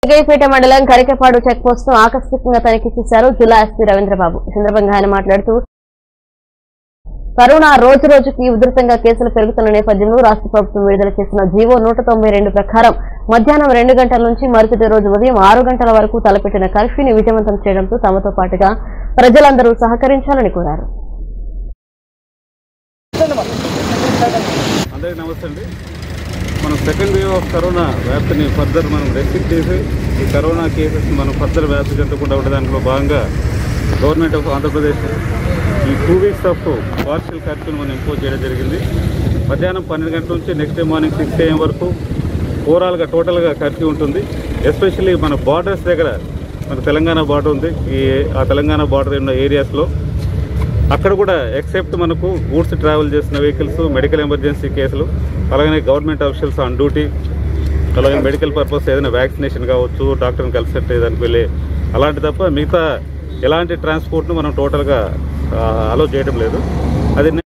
జగ్గయ్యపేట మండలం కరికపాడు check post ను ఆకస్మికంగా తనిఖీ చేశారు జిల్లా ఎస్పీ రవీంద్రబాబు ఈ సందర్భంగా ఆయన మాట్లాడుతూ కరోనా రోజు రోజుకి ఉధృతంగా కేసులు పెరుగుతున్న నేపథ్యంలో రాష్ట్ర ప్రభుత్వం విడుదల చేసిన జీవో నూట తొంభై రెండు ప్రకారం మధ్యాహ్నం రెండు గంటల నుంచి మరుసటి రోజు ఉదయం ఆరు గంటల వరకు తలపెట్టిన కర్ఫ్యూని విజయవంతం చేయడంతో తమతో పాటుగా ప్రజలందరూ సహకరించాలని కోరారు అందరికీ నమస్తే అండి మనం సెకండ్ వేవ్ ఆఫ్ కరోనా వ్యాప్తిని ఫర్దర్ మనం రెస్ట్రిక్ట్ చేసి ఈ కరోనా కేసెస్ మనం ఫర్దర్ వ్యాప్తి చెందకుండా ఉండడానికి భాగంగా గవర్నమెంట్ ఆఫ్ ఆంధ్రప్రదేశ్ ఈ టూ వీక్స్ ఆఫ్ పార్షియల్ కర్ఫ్యూని మనం ఇంపోజ్ చేయడం జరిగింది మధ్యాహ్నం పన్నెండు గంటల నుంచి next day morning six AM వరకు ఓవరాల్గా టోటల్గా కర్ఫ్యూ ఉంటుంది ఎస్పెషల్లీ మన బార్డర్స్ దగ్గర మన తెలంగాణ బార్డర్ ఉంది ఈ ఆ తెలంగాణ బార్డర్ ఉన్న ఏరియాస్లో అక్కడ కూడా ఎక్సెప్ట్ మనకు గూడ్స్ ట్రావెల్ చేసిన వెహికల్స్ మెడికల్ ఎమర్జెన్సీ కేసులు అలాగే గవర్నమెంట్ ఆఫీషియల్స్ ఆన్ డ్యూటీ అలాగే మెడికల్ పర్పస్ ఏదైనా వ్యాక్సినేషన్ కావచ్చు డాక్టర్ని కలిసేట్ దానికి వెళ్ళి అలాంటి తప్ప మిగతా ఎలాంటి ట్రాన్స్పోర్ట్ను మనం టోటల్గా అలో చేయడం లేదు అది